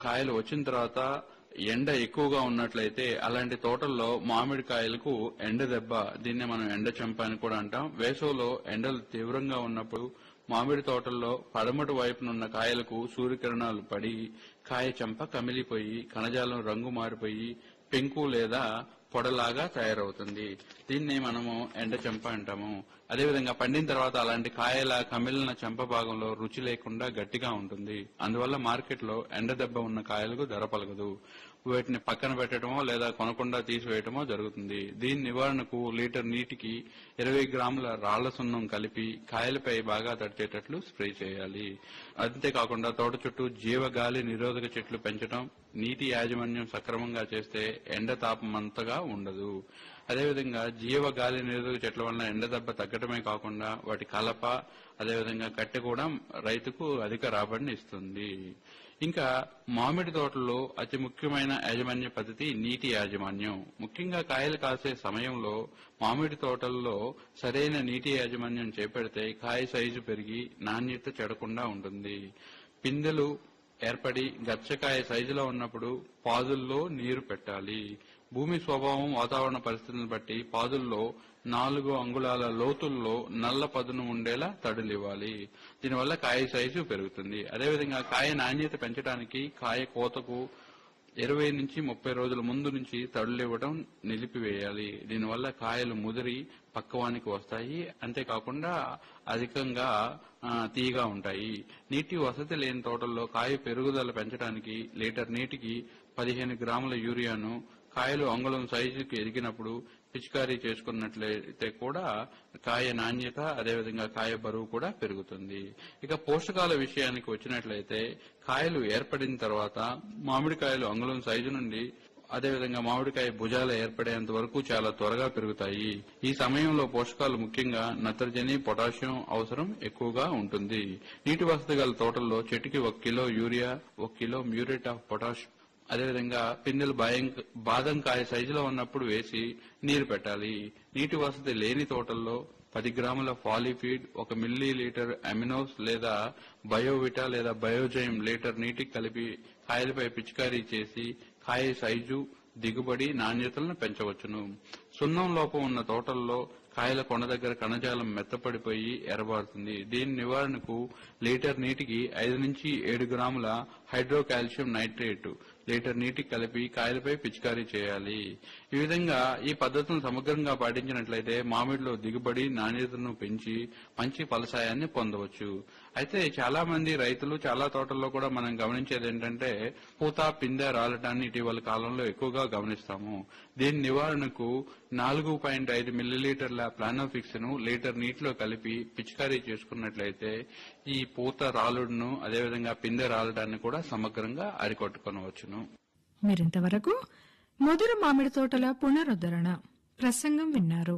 కాయలు వచ్చిన తర్వాత ఎండ ఎక్కువగా ఉన్నట్లయితే అలాంటి తోటల్లో మామిడి కాయలకు ఎండ దెబ్బ దీన్నే మనం ఎండ చెంప అని కూడా అంటాం వేసవిలో ఎండలు తీవ్రంగా ఉన్నప్పుడు మామిడి తోటల్లో పడమటి వైపునున్న కాయలకు సూర్యకిరణాలు పడి కాయ చెంప కమిలిపోయి కణజాలం రంగు మారిపోయి పెంకు లేదా పొడలాగా తయారవుతుంది దీన్ని మనము ఎండ చెంప అంటాము అదేవిధంగా పండిన తర్వాత అలాంటి కాయల కమిలిన చెంప భాగంలో రుచి లేకుండా గట్టిగా ఉంటుంది అందువల్ల మార్కెట్లో ఎండ దెబ్బ ఉన్న కాయలకు ధర పలకదు వీటిని పక్కన పెట్టడమో లేదా కొనకుండా తీసివేయటమో జరుగుతుంది దీని నివారణకు లీటర్ నీటికి ఇరవై గ్రాముల రాళ్ల సున్నం కలిపి కాయలపై బాగా తడిచేటట్లు స్ప్రే చేయాలి అంతేకాకుండా తోట చుట్టూ జీవగాలి నిరోధక చెట్లు పెంచడం నీటి యాజమాన్యం సక్రమంగా చేస్తే ఎండ తాపం అంతగా ఉండదు అదేవిధంగా జీవ గాలి నిరోధక చెట్ల వలన ఎండ దెబ్బ తగ్గటమే కాకుండా వాటి కలప అదేవిధంగా కట్టె కూడా రైతుకు అధిక రాబడిని ఇస్తుంది ఇంకా మామిడి తోటల్లో అతి ముఖ్యమైన యాజమాన్య పద్ధతి నీటి యాజమాన్యం ముఖ్యంగా కాయలు కాసే సమయంలో మామిడి తోటల్లో సరైన నీటి యాజమాన్యం చేపడితే కాయ సైజు పెరిగి నాణ్యత చెడకుండా ఉంటుంది పిందెలు ఏర్పడి గచ్చకాయ సైజులో ఉన్నప్పుడు పాదుల్లో నీరు పెట్టాలి భూమి స్వభావం వాతావరణ పరిస్థితులను బట్టి పాదుల్లో నాలుగు అంగుళాల లోతుల్లో నల్ల పదును ఉండేలా తడులివ్వాలి దీనివల్ల కాయ సైజు పెరుగుతుంది అదేవిధంగా కాయ నాణ్యత పెంచడానికి కాయ కోతకు ఇరవై నుంచి ముప్పై రోజుల ముందు నుంచి తడులు ఇవ్వడం నిలిపివేయాలి దీనివల్ల కాయలు ముదిరి పక్కవానికి వస్తాయి అంతేకాకుండా అధికంగా ఆ, తీయగా ఉంటాయి నీటి వసతి లేని తోటల్లో కాయ పెరుగుదల పెంచడానికి లీటర్ నీటికి పదిహేను గ్రాముల యూరియాను కాయలు అంగుళం సైజుకి ఎదిగినప్పుడు పిచికారీ చేసుకున్నట్లయితే కూడా కాయ నాణ్యత అదేవిధంగా కాయ బరువు కూడా పెరుగుతుంది ఇక పోషకాల విషయానికి వచ్చినట్లయితే కాయలు ఏర్పడిన తర్వాత మామిడికాయలు అంగుళం సైజు నుండి అదేవిధంగా మామిడికాయ భుజాలు ఏర్పడేంత వరకు చాలా త్వరగా పెరుగుతాయి ఈ సమయంలో పోషకాలు ముఖ్యంగా నత్రజని పొటాషియం అవసరం ఎక్కువగా ఉంటుంది నీటి వసతి గల తోటల్లో చెట్టుకి ఒక కిలో యూరియా ఒక కిలో మ్యూరేట్ ఆఫ్ పొటాష్ అదేవిధంగా పిందెలు బాయం బాదం కాయ సైజులో ఉన్నప్పుడు వేసి నీరు పెట్టాలి నీటి వసతి లేని తోటల్లో పది గ్రాముల ఫాలిఫీడ్ ఒక మిల్లీ లీటర్ అమినోస్ లేదా బయోవిటా లేదా బయోజైమ్ లీటర్ నీటికి కలిపి కాయలపై పిచికారీ చేసి కాయ సైజు దిగుబడి నాణ్యతలను పెంచవచ్చును సున్నం లోపం ఉన్న తోటల్లో కాయల కొన దగ్గర కణజాలం మెత్తపడిపోయి ఎరబారుతుంది దీని నివారణకు లీటర్ నీటికి ఐదు నుంచి ఏడు గ్రాముల హైడ్రోకాల్షియం నైట్రేట్ లీటర్ నీటికి కలిపి కాయలపై పిచికారీ చేయాలి ఈ విధంగా ఈ పద్ధతులను సమగ్రంగా పాటించినట్లయితే మామిడిలో దిగుబడి నాణ్యతను పెంచి మంచి ఫలసాయాన్ని పొందవచ్చు అయితే చాలా మంది రైతులు చాలా తోటల్లో కూడా మనం గమనించేది ఏంటంటే పూత పిందె రాలటాన్ని ఇటీవల కాలంలో ఎక్కువగా గమనిస్తాము దీని నివారణకు నాలుగు పాయింట్ ఐదు మిల్లీలీటర్ల ప్లానోఫిక్స్ ను లీటర్ నీటిలో కలిపి పిచికారీ చేసుకున్నట్లయితే ఈ పూత రాలుడును అదేవిధంగా పిందె రాలడాన్ని కూడా సమగ్రంగా అరికొట్టుకొనవచ్చును మీరింతవరకు ముదురు మామిడి తోటల పునరుద్ధరణ ప్రసంగం విన్నారు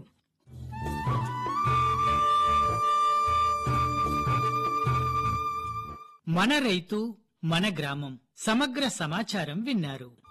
మన రైతు మన గ్రామం సమగ్ర సమాచారం విన్నారు